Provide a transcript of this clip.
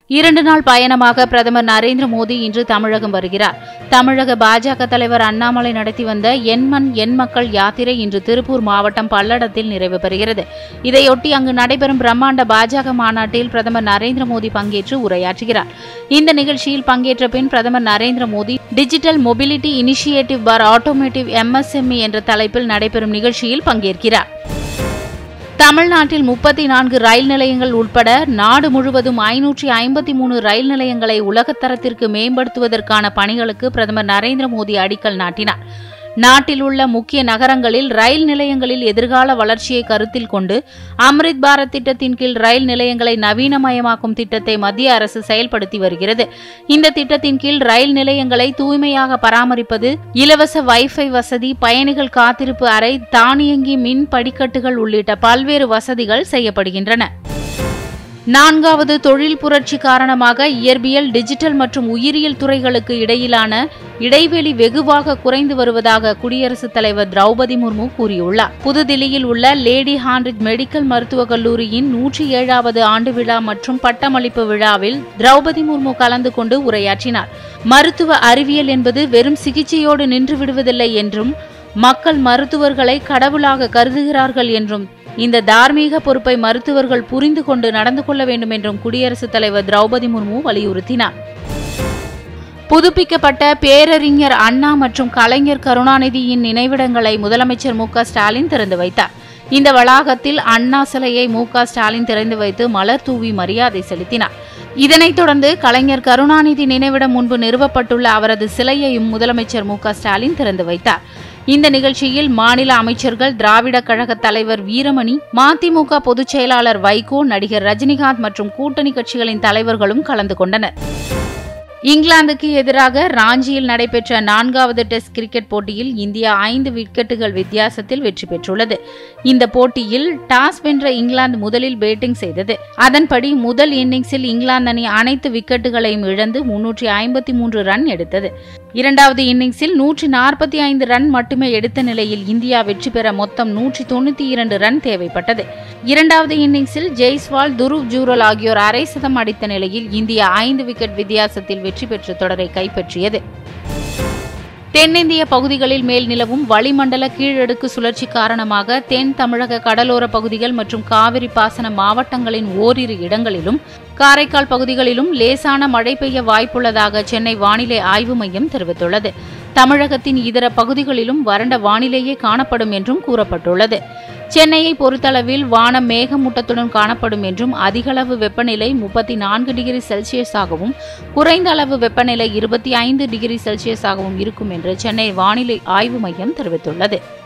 இரண்டு நாள் பயணமாக பிரதமர் நரேந்திர மோடி இன்று தமிழகம் வருகிறார் தமிழக பாஜக தலைவர் அண்ணாமலை நடத்தி வந்த எண்மண் எண் மக்கள் யாத்திரை இன்று திருப்பூர் மாவட்டம் பல்லடத்தில் நிறைவு பெறுகிறது இதையொட்டி அங்கு நடைபெறும் பிரம்மாண்ட பாஜக மாநாட்டில் பிரதமர் நரேந்திர மோடி பங்கேற்று உரையாற்றுகிறார் இந்த நிகழ்ச்சியில் பங்கேற்ற பின் பிரதமர் Narendra Modi digital mobility initiative for automotive MSME என்ற தலைப்பில் நடைபெறும் நிகழ்ச்சியில் பங்கேற்கிறார் தமிழ்நாட்டில் முப்பத்தி நான்கு ரயில் நிலையங்கள் உட்பட நாடு முழுவதும் ஐநூற்றி ஐம்பத்தி மூணு ரயில் நிலையங்களை உலகத்தரத்திற்கு மேம்படுத்துவதற்கான பணிகளுக்கு பிரதமர் நரேந்திர மோடி அடிக்கல் நாட்டினார் நாட்டில் உள்ள முக்கிய நகரங்களில் ரயில் நிலையங்களில் எதிர்கால வளர்ச்சியை கருத்தில் கொண்டு அம்ரித் பாரத் திட்டத்தின் கீழ் ரயில் நிலையங்களை நவீனமயமாக்கும் திட்டத்தை மத்திய அரசு செயல்படுத்தி வருகிறது இந்த திட்டத்தின் கீழ் ரயில் நிலையங்களை தூய்மையாக பராமரிப்பது இலவச வைஃபை வசதி பயணிகள் காத்திருப்பு அறை தானியங்கி மின் படிக்கட்டுகள் உள்ளிட்ட பல்வேறு வசதிகள் செய்யப்படுகின்றன நான்காவது தொழில் புரட்சி காரணமாக இயற்பியல் டிஜிட்டல் மற்றும் உயிரியல் துறைகளுக்கு இடையிலான இடைவெளி வெகுவாக குறைந்து வருவதாக குடியரசுத் தலைவர் திரௌபதி முர்மு கூறியுள்ளார் புதுதில்லியில் உள்ள லேடி ஹாண்ட்ரிட் மெடிக்கல் மருத்துவக் கல்லூரியின் நூற்றி ஏழாவது ஆண்டு விழா மற்றும் பட்டமளிப்பு விழாவில் திரௌபதி முர்மு கலந்து கொண்டு உரையாற்றினார் மருத்துவ அறிவியல் என்பது வெறும் சிகிச்சையோடு நின்று விடுவதில்லை என்றும் மக்கள் மருத்துவர்களை கடவுளாக கருதுகிறார்கள் என்றும் இந்த தார்மீக பொறுப்பை மருத்துவர்கள் புரிந்து கொண்டு நடந்து கொள்ள வேண்டும் என்றும் குடியரசுத் தலைவர் திரௌபதி முர்மு வலியுறுத்தினார் புதுப்பிக்கப்பட்ட பேரறிஞர் அண்ணா மற்றும் கலைஞர் கருணாநிதியின் நினைவிடங்களை முதலமைச்சர் மு க ஸ்டாலின் திறந்து வைத்தார் இந்த வளாகத்தில் அண்ணா சிலையை மு க ஸ்டாலின் திறந்து வைத்து மலர் தூவி மரியாதை செலுத்தினார் இதனைத் தொடர்ந்து கலைஞர் கருணாநிதி நினைவிடம் முன்பு நிறுவப்பட்டுள்ள அவரது சிலையையும் முதலமைச்சர் மு க ஸ்டாலின் திறந்து வைத்தார் இந்த நிகழ்ச்சியில் மாநில அமைச்சர்கள் திராவிட கழக தலைவர் வீரமணி மதிமுக பொதுச் செயலாளர் வைகோ நடிகர் ரஜினிகாந்த் மற்றும் கூட்டணி கட்சிகளின் தலைவர்களும் கலந்து கொண்டனர் இங்கிலாந்துக்கு எதிராக ராஞ்சியில் நடைபெற்ற நான்காவது டெஸ்ட் கிரிக்கெட் போட்டியில் இந்தியா ஐந்து விக்கெட்டுகள் வித்தியாசத்தில் வெற்றி பெற்றுள்ளது இந்த போட்டியில் டாஸ் வென்ற இங்கிலாந்து முதலில் பேட்டிங் செய்தது அதன்படி முதல் இன்னிங்ஸில் இங்கிலாந்து அணி அனைத்து விக்கெட்டுகளையும் இழந்து முன்னூற்றி ஐம்பத்தி மூன்று ரன் எடுத்தது இரண்டாவது இன்னிங்ஸில் நூற்றி நாற்பத்தி ஐந்து ரன் மட்டுமே எடுத்த நிலையில் இந்தியா வெற்றி பெற மொத்தம் நூற்றி தொண்ணூற்றி இரண்டு ரன் தேவைப்பட்டது இரண்டாவது இன்னிங்ஸில் ஜெய்ஸ்வால் துருவ் ஜூரல் ஆகியோர் அரை சதம் அடித்த நிலையில் இந்தியா ஐந்து விக்கெட் வித்தியாசத்தில் வெற்றி பெற்று தொடரை கைப்பற்றியது தென்னிந்திய பகுதிகளில் மேல் நிலவும் வளிமண்டல கீழடுக்கு சுழற்சி காரணமாக தென் தமிழக கடலோர பகுதிகள் மற்றும் காவிரி பாசன மாவட்டங்களின் ஓரிரு இடங்களிலும் காரைக்கால் பகுதிகளிலும் லேசான மழை பெய்ய வாய்ப்புள்ளதாக சென்னை வானிலை ஆய்வு மையம் தெரிவித்துள்ளது தமிழகத்தின் இதர பகுதிகளிலும் வறண்ட வானிலையே காணப்படும் என்றும் கூறப்பட்டுள்ளது சென்னையை பொறுத்தளவில் வானம் மேகமூட்டத்துடன் காணப்படும் என்றும் அதிகளவு வெப்பநிலை முப்பத்தி நான்கு டிகிரி செல்சியஸாகவும் குறைந்த அளவு வெப்பநிலை இருபத்தி ஐந்து டிகிரி செல்சியஸாகவும் இருக்கும் என்று சென்னை வானிலை ஆய்வு மையம் தெரிவித்துள்ளது